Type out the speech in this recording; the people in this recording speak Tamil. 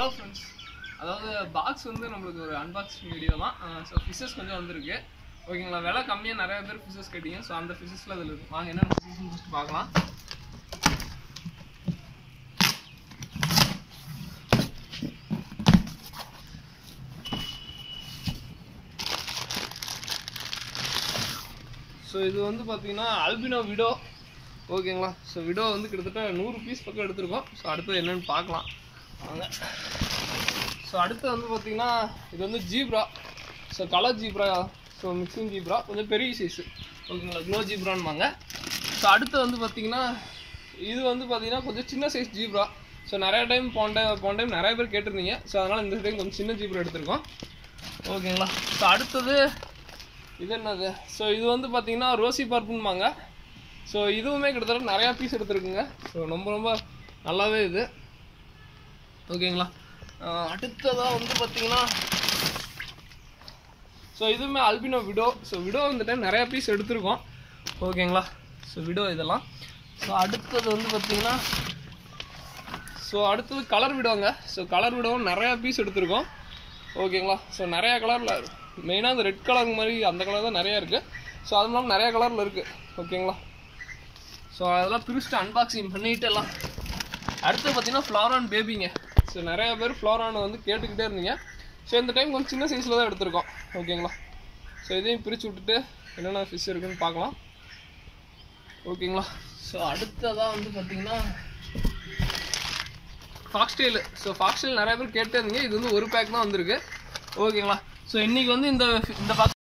ஹலோ ஃப்ரெண்ட்ஸ் அதாவது பாக்ஸ் வந்து நம்மளுக்கு ஒரு அன்பாக்சிங் வீடியோ தான் ஸோ ஃபிஷஸ் கொஞ்சம் வந்திருக்கு ஓகேங்களா விலை கம்மியாக நிறைய பேர் ஃபிஷஸ் கேட்டீங்க ஸோ அந்த ஃபிஷஸில் அதில் இருக்கும் வாங்க என்ன ஃபிஷஸ் ஃபஸ்ட்டு பார்க்கலாம் ஸோ இது வந்து பார்த்தீங்கன்னா அல்பினோ விடோ ஓகேங்களா ஸோ விடோ வந்து கிட்டத்தட்ட நூறு பீஸ் பக்கம் எடுத்திருக்கோம் ஸோ அடுத்தது என்னன்னு பார்க்கலாம் வாங்க ஸோ அடுத்து வந்து பார்த்தீங்கன்னா இது வந்து zebra so colour zebra so mixing zebra கொஞ்சம் பெரிய சைஸு ஓகேங்களா க்ளோ ஜீப்ரான்பாங்க ஸோ அடுத்து வந்து பார்த்தீங்கன்னா இது வந்து பார்த்தீங்கன்னா கொஞ்சம் சின்ன சைஸ் ஜீப்ரா ஸோ நிறைய டைம் போன டைம் போன டைம் நிறைய பேர் கேட்டிருந்தீங்க ஸோ அதனால் இந்த டைம் கொஞ்சம் சின்ன ஜீப்ரா எடுத்திருக்கோம் ஓகேங்களா ஸோ அடுத்தது இது என்னது ஸோ இது வந்து பார்த்தீங்கன்னா ரோசி பர்ப்புன்பாங்க ஸோ இதுவுமே கிட்டத்தட்ட நிறையா பீஸ் எடுத்துருக்குங்க ஸோ ரொம்ப ரொம்ப நல்லாவே இது ஓகேங்களா ஆஹ் அடுத்ததா வந்து பார்த்தீங்கன்னா ஸோ இதுவுமே அல்பினோ விடோ ஸோ விடோ இந்த டைம் நிறையா பீஸ் எடுத்திருக்கோம் ஓகேங்களா ஸோ விடோ இதெல்லாம் ஸோ அடுத்தது வந்து பார்த்தீங்கன்னா ஸோ அடுத்தது கலர் விடோங்க ஸோ கலர் விடவும் நிறையா பீஸ் எடுத்திருக்கோம் ஓகேங்களா ஸோ நிறையா கலரில் மெயினாக அந்த ரெட் கலர் மாதிரி அந்த கலர் தான் நிறையா இருக்குது ஸோ அது இல்லாமல் நிறையா கலரில் இருக்குது ஓகேங்களா ஸோ அதெல்லாம் பிரிச்சுட்டு அன்பாக்சிங் பண்ணிட்டு எல்லாம் அடுத்து பார்த்தீங்கன்னா ஃப்ளாரான் பேபிங்க ஸோ நிறைய பேர் ஃப்ளாரான் வந்து கேட்டுக்கிட்டே இருந்தீங்க ஸோ இந்த டைம் கொஞ்சம் சின்ன சைஸில் தான் எடுத்திருக்கோம் ஓகேங்களா ஸோ இதையும் பிரித்து விட்டுட்டு என்னென்ன ஃபிஷ் இருக்குன்னு பார்க்கலாம் ஓகேங்களா ஸோ அடுத்ததாக வந்து பார்த்தீங்கன்னா ஃபாக்ஸ்டெயில் ஸோ ஃபாக்ஸ்டெயில் நிறைய பேர் கேட்டே இருந்தீங்க இது வந்து ஒரு பேக் தான் வந்திருக்கு ஓகேங்களா ஸோ இன்றைக்கி வந்து இந்த இந்த பாக்ஸ்